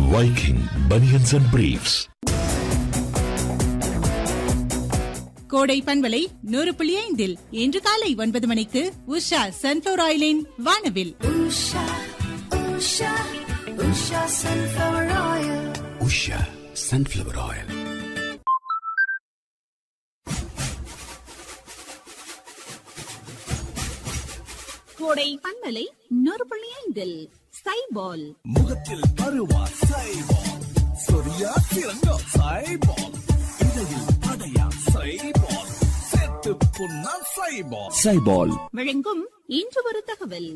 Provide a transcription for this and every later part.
Viking Bunions and Briefs. கோடை பண்பலை நூறு புள்ளி ஐந்தில் இன்று காலை ஒன்பது மணிக்கு உஷா சன்ஃபிளவர் ஆயிலின் வானவில் Usha, Usha, Usha sunflower oil. Usha sunflower oil கோடை பண்பலை நூறு புள்ளி ஐந்தில் சைபால் முகத்தில் பருவா சைபால் சொரியா திறங்கோ சைபால் இடையில் அடையா சைபால் செத்து புண்ணா சைபால் சைபால் வழங்கும் இன்று ஒரு தகவல்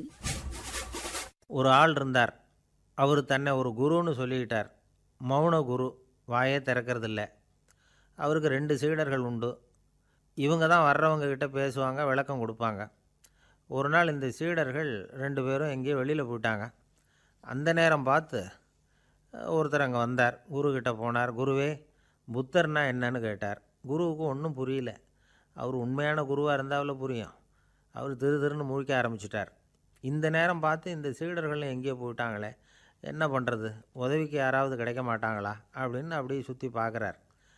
ஒரு ஆள் இருந்தார் அவர் தன்னை ஒரு குருன்னு சொல்லிக்கிட்டார் மௌன குரு வாயே திறக்கறதில்ல அவருக்கு ரெண்டு சீடர்கள் உண்டு இவங்க தான் வர்றவங்க கிட்ட பேசுவாங்க விளக்கம் கொடுப்பாங்க ஒரு நாள் இந்த சீடர்கள் ரெண்டு பேரும் எங்கேயோ வெளியில் போயிட்டாங்க அந்த நேரம் பார்த்து அஹ், ஒருத்தர் அங்கே வந்தார் குரு கிட்ட போனார் குருவே புத்தர்னா என்னன்னு கேட்டார் குருவுக்கு ஒன்றும் புரியல அவர் உண்மையான குருவாக இருந்தாவில் புரியும் அவர் திரு திருன்னு முழிக்க ஆரம்பிச்சிட்டார் இந்த நேரம் பார்த்து இந்த சீடர்களும் எங்கேயோ போயிட்டாங்களே என்ன பண்ணுறது உதவிக்கு யாராவது கிடைக்க மாட்டாங்களா அப்படின்னு அப்படியே சுற்றி பார்க்குறார்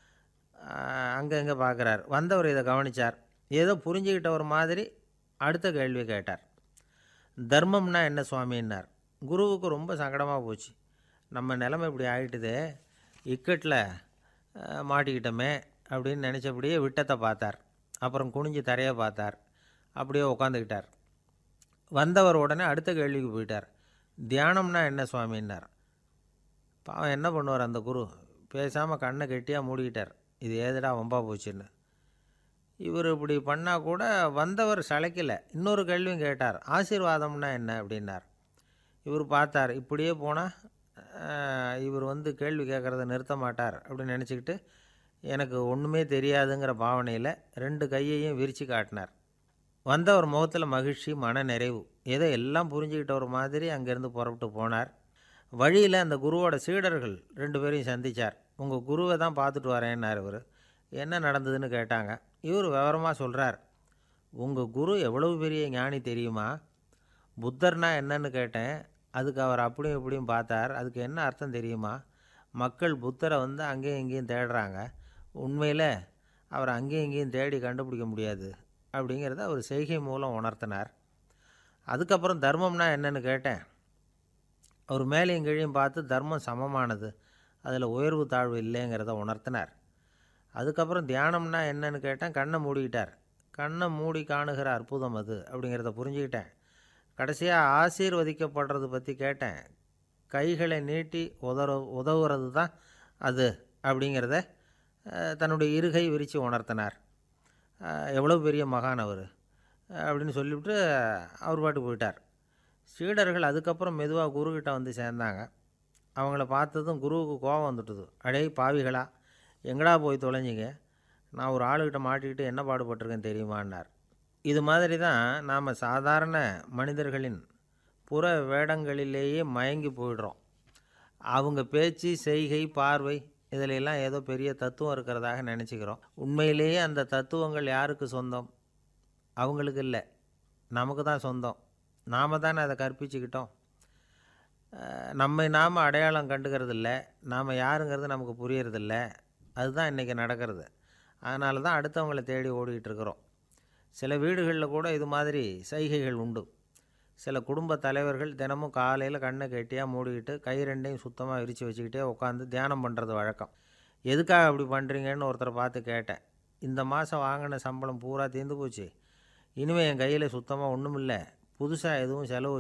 அங்கே இங்கே பார்க்குறார் வந்தவர் இதை கவனித்தார் ஏதோ புரிஞ்சுக்கிட்ட ஒரு மாதிரி அடுத்த கேள்வி கேட்டார் தர்மம்னா என்ன சுவாமின்னார் குருவுக்கு ரொம்ப சங்கடமாக போச்சு நம்ம நிலைமை இப்படி ஆகிட்டுதே இக்கட்டில் அஹ், மாட்டிக்கிட்டோமே அப்படின்னு நினச்சபடியே விட்டத்தை பார்த்தார் அப்புறம் குனிஞ்சு தரையை பார்த்தார் அப்படியே உட்காந்துக்கிட்டார் வந்தவர் உடனே அடுத்த கேள்விக்கு போயிட்டார் தியானம்னா என்ன சுவாமின்னார் பாவம் என்ன பண்ணுவார் அந்த குரு பேசாமல் கண்ணை கெட்டியாக மூடிக்கிட்டார் இது ஏதுடா வம்பா போச்சுன்னு இவர் இப்படி பண்ணால் கூட வந்தவர் சளைக்கலை இன்னொரு கேள்வியும் கேட்டார் ஆசீர்வாதம்னா என்ன அப்படின்னார் இவர் பார்த்தார் இப்படியே போனால் இவர் வந்து கேள்வி கேட்குறத நிறுத்த மாட்டார் அப்படின்னு நினச்சிக்கிட்டு எனக்கு ஒன்றுமே தெரியாதுங்கிற பாவனையில் ரெண்டு கையையும் விரித்து காட்டினார் வந்தவர் முகத்தில் மகிழ்ச்சி மன நிறைவு ஏதோ எல்லாம் புரிஞ்சுக்கிட்ட ஒரு மாதிரி அங்கேருந்து புறப்பட்டு போனார் வழியில் அந்த குருவோட சீடர்கள் ரெண்டு பேரையும் சந்திச்சார் உங்கள் குருவை தான் பார்த்துட்டு வரேன்னார் இவர் என்ன நடந்ததுன்னு கேட்டாங்க இவர் விவரமாக சொல்கிறார் உங்கள் குரு எவ்வளவு பெரிய ஞானி தெரியுமா புத்தர்னா என்னன்னு கேட்டேன் அதுக்கு அவர் அப்படியும் இப்படியும் பார்த்தார் அதுக்கு என்ன அர்த்தம் தெரியுமா மக்கள் புத்தரை வந்து அங்கேயும் இங்கேயும் தேடுறாங்க உண்மையில் அவர் அங்கேயும் இங்கேயும் தேடி கண்டுபிடிக்க முடியாது அப்படிங்கிறத அவர் செய்கை மூலம் உணர்த்தினார் அதுக்கப்புறம் தர்மம்னா என்னன்னு கேட்டேன் அவர் மேலேயும் கீழையும் பார்த்து தர்மம் சமமானது அதில் உயர்வு தாழ்வு இல்லைங்கிறத உணர்த்தினார் அதுக்கப்புறம் தியானம்னா என்னன்னு கேட்டேன் கண்ணை மூடிக்கிட்டார் கண்ணை மூடி காணுகிற அற்புதம் அது அப்படிங்கிறத புரிஞ்சுக்கிட்டேன் கடைசியாக ஆசீர்வதிக்கப்படுறது பற்றி கேட்டேன் கைகளை நீட்டி உதற உதவுறது தான் அது அப்படிங்கிறத அஹ், தன்னுடைய இருகை விரித்து உணர்த்தினார் அஹ், எவ்வளோ பெரிய மகான் அவர் அப்படின்னு சொல்லிவிட்டு அவர் பாட்டு போயிட்டார் சீடர்கள் அதுக்கப்புறம் மெதுவாக குருக்கிட்ட வந்து சேர்ந்தாங்க அவங்கள பார்த்ததும் குருவுக்கு கோபம் வந்துட்டுது அடே பாவிகளா எங்கடா போய் தொலைஞ்சிங்க நான் ஒரு ஆளுகிட்ட மாட்டிக்கிட்டு என்ன பாடுபட்டிருக்கேன் தெரியுமான்னார் இது மாதிரி தான் நாம் சாதாரண மனிதர்களின் புற வேடங்களிலேயே மயங்கி போயிடுறோம் அவங்க பேச்சு செய்கை பார்வை இதில் எல்லாம் ஏதோ பெரிய தத்துவம் இருக்கிறதாக நினச்சிக்கிறோம் உண்மையிலேயே அந்த தத்துவங்கள் யாருக்கு சொந்தம் அவங்களுக்கு இல்லை நமக்கு தான் சொந்தம் நாம் தானே அதை கற்பிச்சுக்கிட்டோம் அஹ் நம்மை நாம் அடையாளம் கண்டுக்கிறது இல்லை நாம் யாருங்கிறது நமக்கு புரியறதில்ல அதுதான் இன்றைக்கி நடக்கிறது அதனால தான் அடுத்தவங்களை தேடி ஓடிக்கிட்டு இருக்கிறோம் சில வீடுகளில் கூட இது மாதிரி சைகைகள் உண்டு சில குடும்ப தலைவர்கள் தினமும் காலையில் கண்ணை கெட்டியாக மூடிக்கிட்டு கை ரெண்டையும் சுத்தமாக விரித்து வச்சுக்கிட்டே உட்காந்து தியானம் பண்ணுறது வழக்கம் எதுக்காக அப்படி பண்ணுறீங்கன்னு ஒருத்தரை பார்த்து கேட்டேன் இந்த மாதம் வாங்கின சம்பளம் பூரா தீர்ந்து போச்சு இனிமேல் என் கையில் சுத்தமாக ஒன்றும் இல்லை புதுசாக எதுவும் செலவு